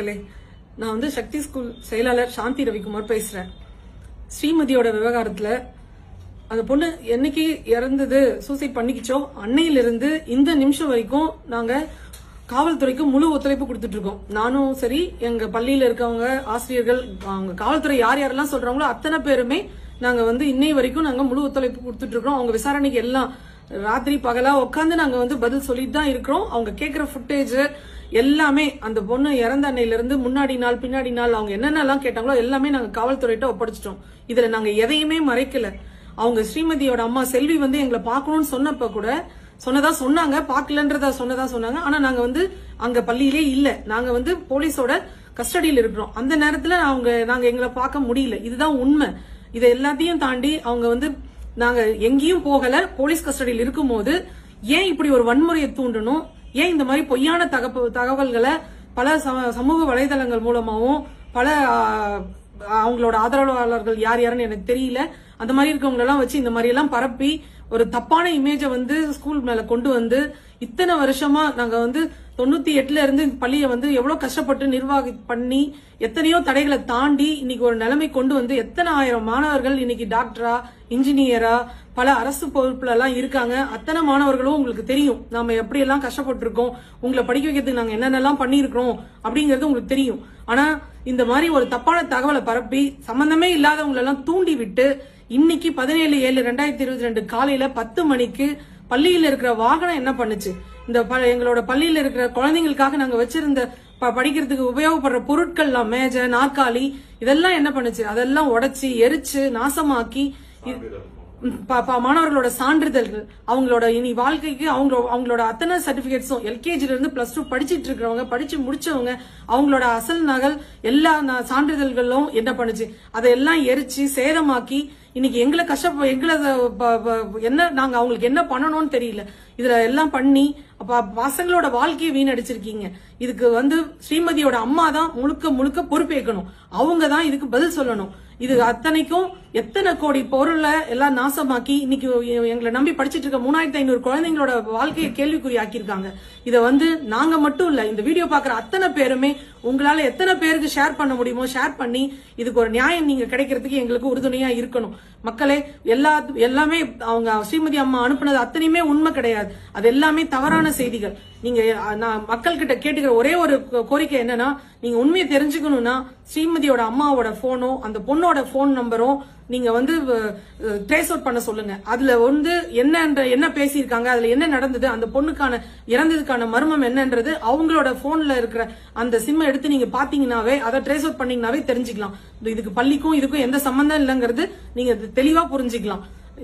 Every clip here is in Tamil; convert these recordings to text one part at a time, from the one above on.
மக்களே நான் வந்து சக்தி ஸ்கூல் செயலாளர் சாந்தி ரவிக்குமார் பேசுறேன் ஸ்ரீமதியோட விவகாரத்துல அந்த பொண்ணு என்னைக்கு இறந்தது சூசைட் பண்ணிக்கிச்சோ அன்னையிலிருந்து இந்த நிமிஷம் வரைக்கும் நாங்க காவல்துறைக்கு முழு ஒத்துழைப்பு கொடுத்துட்டு இருக்கோம் நானும் சரி எங்க பள்ளியில இருக்கவங்க ஆசிரியர்கள் அவங்க காவல்துறை யார் யாரெல்லாம் சொல்றாங்களோ அத்தனை பேருமே நாங்க வந்து இன்னை வரைக்கும் நாங்க முழு ஒத்துழைப்பு கொடுத்துட்டு இருக்கோம் அவங்க விசாரணைக்கு எல்லாம் ராத்திரி பகலா உட்காந்து நாங்க வந்து பதில் சொல்லிட்டு தான் இருக்கிறோம் அவங்க கேக்குற ஃபுட்டேஜ் எல்லாமே அந்த பொண்ணு இறந்த அன்னையில இருந்து முன்னாடி நாள் பின்னாடி நாள் அவங்க என்னென்னலாம் கேட்டாங்களோ எல்லாமே நாங்க காவல்துறையிட்ட ஒப்படைச்சிட்டோம் இதுல நாங்க எதையுமே மறைக்கல அவங்க ஸ்ரீமதியோட அம்மா செல்வி வந்து எங்களை பார்க்கணும்னு சொன்னப்ப கூட சொன்னதா சொன்னாங்க பார்க்கலன்றதா சொன்னதா சொன்னாங்க ஆனா நாங்க வந்து அங்க பள்ளியிலே இல்ல நாங்க வந்து போலீஸோட கஸ்டடியில் இருக்கிறோம் அந்த நேரத்துல அவங்க நாங்க எங்களை பார்க்க முடியல இதுதான் உண்மை இதை எல்லாத்தையும் தாண்டி அவங்க வந்து நாங்க எங்கேயும் போகல போலீஸ் கஸ்டடியில் இருக்கும்போது ஏன் இப்படி ஒரு வன்முறையை தூண்டணும் ஏன் இந்த மாதிரி பொய்யான தகப்பு தகவல்களை பல சம- சமூக வலைதளங்கள் மூலமாவும் பல ஆ, அவங்களோட ஆதரவாளர்கள் யார் யாருன்னு எனக்கு தெரியல அந்த மாதிரி இருக்கவங்க எல்லாம் வச்சு இந்த மாதிரி எல்லாம் பரப்பி ஒரு தப்பான இமேஜை வந்து ஸ்கூல் மேல கொண்டு வந்து இத்தனை வருஷமா நாங்க வந்து தொண்ணூத்தி எட்டுல இருந்து இந்த பள்ளியை வந்து எவ்வளவு கஷ்டப்பட்டு நிர்வாகி பண்ணி எத்தனையோ தடைகளை தாண்டி இன்னைக்கு ஒரு நிலைமை கொண்டு வந்து எத்தனை ஆயிரம் மாணவர்கள் இன்னைக்கு டாக்டரா இன்ஜினியரா பல அரசு பொறுப்புல எல்லாம் இருக்காங்க அத்தனை மாணவர்களும் உங்களுக்கு தெரியும் நாம எப்படி எல்லாம் கஷ்டப்பட்டிருக்கோம் உங்களை படிக்க வைக்கிறதுக்கு நாங்க என்னென்னலாம் பண்ணியிருக்கிறோம் அப்படிங்கிறது உங்களுக்கு தெரியும் ஆனா இந்த மாதிரி ஒரு தப்பான தகவலை பரப்பி சம்பந்தமே இல்லாதவங்களை எல்லாம் தூண்டி விட்டு இன்னைக்கு பதினேழு ஏழு ரெண்டாயிரத்தி இருபத்தி ரெண்டு காலையில பத்து மணிக்கு பள்ளியில இருக்கிற வாகனம் என்ன பண்ணுச்சு இந்த ப- எங்களோட பள்ளியில இருக்கிற குழந்தைங்களுக்காக நாங்க வச்சிருந்த ப- படிக்கிறதுக்கு உபயோகப்படுற பொருட்கள்லாம் மேஜை நாற்காலி இதெல்லாம் என்ன பண்ணுச்சு அதெல்லாம் உடைச்சு எரிச்சு நாசமாக்கி இ- ம், ப- ப- மாணவர்களோட சான்றிதழ்கள் அவங்களோட இனி வாழ்க்கைக்கு அவங்க அவங்களோட அத்தனை சர்டிபிகேட்ஸும் எல்கேஜில இருந்து பிளஸ் டூ படிச்சிட்டு இருக்கிறவங்க படிச்சு முடிச்சவங்க அவங்களோட அசல் நகல் எல்லா ந- சான்றிதழ்களும் என்ன பண்ணுச்சு அதையெல்லாம் எரிச்சு சேதமாக்கி இன்னைக்கு எங்களை கஷ்டப்ப எங்களை ப- ப- என்ன நாங்க அவங்களுக்கு என்ன பண்ணணும்னு தெரியல இதுல எல்லாம் பண்ணி அப்ப பசங்களோட வாழ்க்கையை வீணடிச்சிருக்கீங்க இதுக்கு வந்து ஸ்ரீமதியோட அம்மா தான் முழுக்க முழுக்க பொறுப்பேற்கணும் அவங்க தான் இதுக்கு பதில் சொல்லணும் இது அத்தனைக்கும் எத்தனை கோடி பொருளை எல்லாம் நாசமாக்கி இன்னைக்கு எ- எங்களை நம்பி படிச்சிட்டு இருக்க மூணாயிரத்தி ஐநூறு குழந்தைங்களோட வாழ்க்கையை கேள்விக்குறி ஆக்கியிருக்காங்க இதை வந்து நாங்க மட்டும் இல்ல இந்த வீடியோ பாக்குற அத்தனை பேருமே உங்களால எத்தனை பேருக்கு ஷேர் பண்ண முடியுமோ ஷேர் பண்ணி இதுக்கு ஒரு நியாயம் நீங்க கிடைக்கிறதுக்கு எங்களுக்கு உறுதுணையா இருக்கணும் மக்களே எல்லா எல்லாமே அவங்க ஸ்ரீமதி அம்மா அனுப்புனது அத்தனையுமே உண்மை கிடையாது அது எல்லாமே தவறான செய்திகள் நீங்க அஹ், நான் மக்கள் கிட்ட கேட்டுக்கிற ஒரே ஒரு கோ- கோரிக்கை என்னன்னா நீங்க உண்மையை தெரிஞ்சுக்கணும்னா ஸ்ரீமதியோட அம்மாவோட போனோ அந்த பொண்ணோட போன் நம்பரும் நீங்க வந்து ட்ரேஸ் அவுட் பண்ண சொல்லுங்க அதுல வந்து என்னன்ற என்ன பேசியிருக்காங்க அதுல என்ன நடந்தது அந்த பொண்ணுக்கான இறந்ததுக்கான மர்மம் என்னன்றது அவங்களோட போன்ல இருக்கிற அந்த சிம்மை எடுத்து நீங்க பாத்தீங்கன்னாவே அதை ட்ரேஸ் அவுட் பண்ணீங்கன்னாவே தெரிஞ்சுக்கலாம் இதுக்கு பள்ளிக்கும் இதுக்கும் எந்த சம்பந்தம் இல்லைங்கிறது நீங்க இது தெளிவா புரிஞ்சுக்கலாம்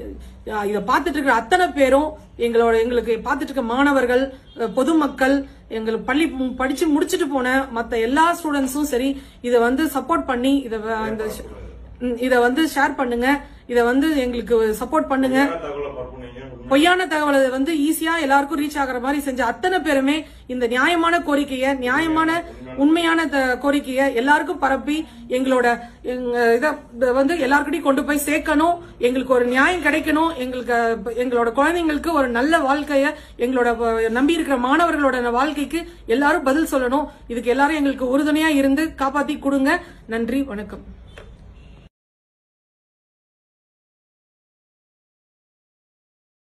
அஹ் இத பார்த்துட்டு இருக்கிற அத்தனை பேரும் எங்களோட எங்களுக்கு பார்த்துட்டு இருக்க மாணவர்கள் அஹ் பொதுமக்கள் எங்களுக்கு பள்ளி மு- படிச்சு முடிச்சிட்டு போன மத்த எல்லா ஸ்டூடெண்ட்ஸும் சரி இத வந்து சப்போர்ட் பண்ணி இத வ- இந்த ஷ- ம், இத வந்து ஷேர் பண்ணுங்க இத வந்து எங்களுக்கு சப்போர்ட் பண்ணுங்க தகவலை பரப்புனீங்க உண்மை பொய்யான தகவலை வந்து ஈஸியா எல்லாருக்கும் ரீச் ஆகுற மாதிரி செஞ்ச அத்தனை பேருமே இந்த நியாயமான கோரிக்கைய நியாயமான உண்மையான த- கோரிக்கைய எல்லாருக்கும் பரப்பி எங்களோட எங்க இத இத வந்து எல்லாருக்கிட்டையும் கொண்டு போய் சேர்க்கணும் எங்களுக்கு ஒரு நியாயம் கிடைக்கணும் எங்களுக்கு அஹ், எங்களோட குழந்தைங்களுக்கு ஒரு நல்ல வாழ்க்கைய எங்களோட வ- நம்பி இருக்கிற மாணவர்களோட வாழ்க்கைக்கு எல்லாரும் பதில் சொல்லணும் இதுக்கு எல்லாரும் எங்களுக்கு உறுதுணையா இருந்து காப்பாத்தி கொடுங்க நன்றி வணக்கம்